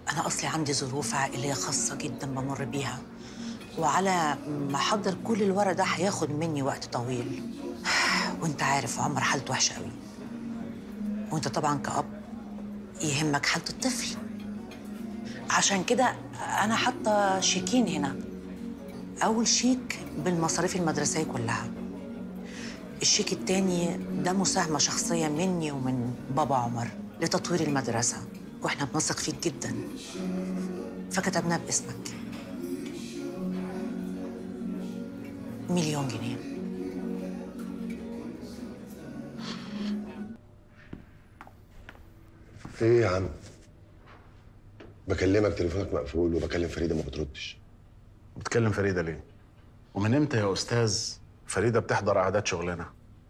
أنا أصلي عندي ظروف عائلية خاصة جدا بمر بيها وعلى ما أحضر كل الورق ده هياخد مني وقت طويل وأنت عارف عمر حالته وحشة قوي وأنت طبعا كأب يهمك حالة الطفل عشان كده أنا حاطة شيكين هنا أول شيك بالمصاريف المدرسية كلها الشيك التاني ده مساهمة شخصية مني ومن بابا عمر لتطوير المدرسة واحنا بنثق فيك جدا فكتبناه باسمك مليون جنيه ايه يا عم بكلمك تليفونك مقفول وبكلم فريده ما بتردش بتكلم فريده ليه؟ ومن امتى يا استاذ فريده بتحضر قعدات شغلنا؟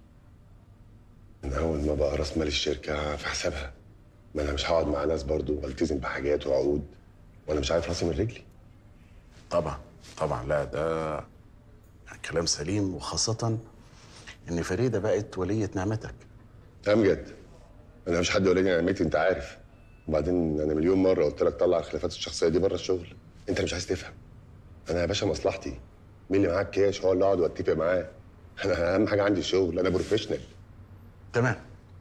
من اول ما بقى راس مال الشركه في حسابها ما انا مش هقعد مع ناس برضو والتزم بحاجات وعقود وانا مش عارف راسي من رجلي طبعا طبعا لا ده كلام سليم وخاصة إن فريدة بقت ولية نعمتك امجد انا مش حد ولي نعمتي انت عارف وبعدين انا مليون مره قلت لك طلع الخلافات الشخصيه دي بره الشغل انت مش عايز تفهم انا يا باشا مصلحتي مين اللي معاه كاش هو اللي اقعد واتفق معاه انا اهم حاجه عندي الشغل انا بروفيشنال تمام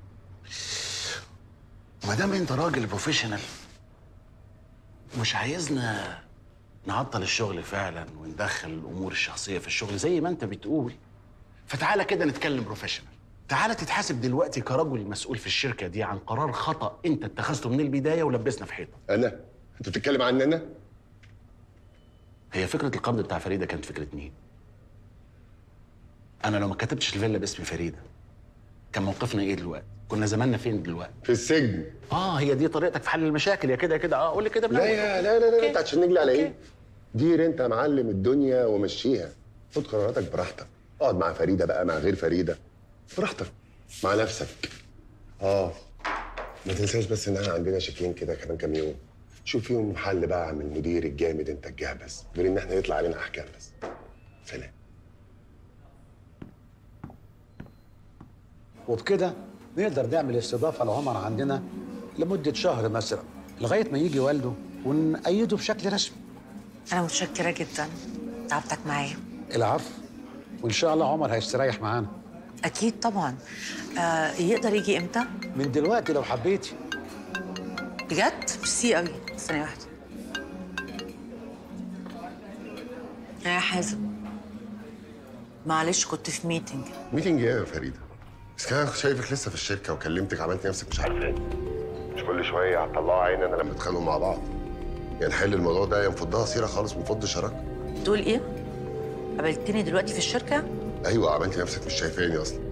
ما دام أنت راجل بروفيشنال مش عايزنا نعطل الشغل فعلا وندخل الأمور الشخصية في الشغل زي ما أنت بتقول فتعالى كده نتكلم بروفيشنال تعالى تتحاسب دلوقتي كرجل مسؤول في الشركة دي عن قرار خطأ أنت اتخذته من البداية ولبسنا في حيطة انا انت بتتكلم عني انا هي فكرة القبض بتاع فريدة كانت فكرة مين؟ أنا لو ما كتبتش الفيلا باسم فريدة كان موقفنا إيه دلوقتي؟ كنا زماننا فين دلوقتي؟ في السجن آه هي دي طريقتك في حل المشاكل يا كده يا كده آه قول لي كده لا يا لا لا لا انت هتشنجلي على أوكي. ايه؟ دير انت يا معلم الدنيا ومشيها خد قراراتك براحتك اقعد مع فريده بقى مع غير فريده براحتك مع نفسك اه ما تنساش بس ان احنا عندنا شكلين كده كمان كام يوم شوف فيهم حل بقى عم المدير الجامد انت الجهبذ غير ان احنا يطلع علينا احكام بس سلام وبكده نقدر نعمل استضافه لعمر عندنا لمده شهر مثلا لغايه ما يجي والده ونأيده بشكل رسمي أنا متشكرة جدا تعبتك معايا العفو وان شاء الله عمر هيستريح معانا أكيد طبعا آه يقدر يجي إمتى؟ من دلوقتي لو حبيتي بجد؟ ميرسي قوي ثانية واحدة يا حازم معلش كنت في ميتنج ميتنج ايه يا فريده؟ بس كان أنا شايفك لسه في الشركه وكلمتك عملت نفسك مش عارف ايه مش كل شويه هتطلعوا عيني انا لما اتخانقوا مع بعض يا نحل الموضوع ده يا نفضها سيره خالص ونفض شراكه تقول إيه؟ قابلتني دلوقتي في الشركة؟ ايوه عملت نفسك مش شايفاني اصلا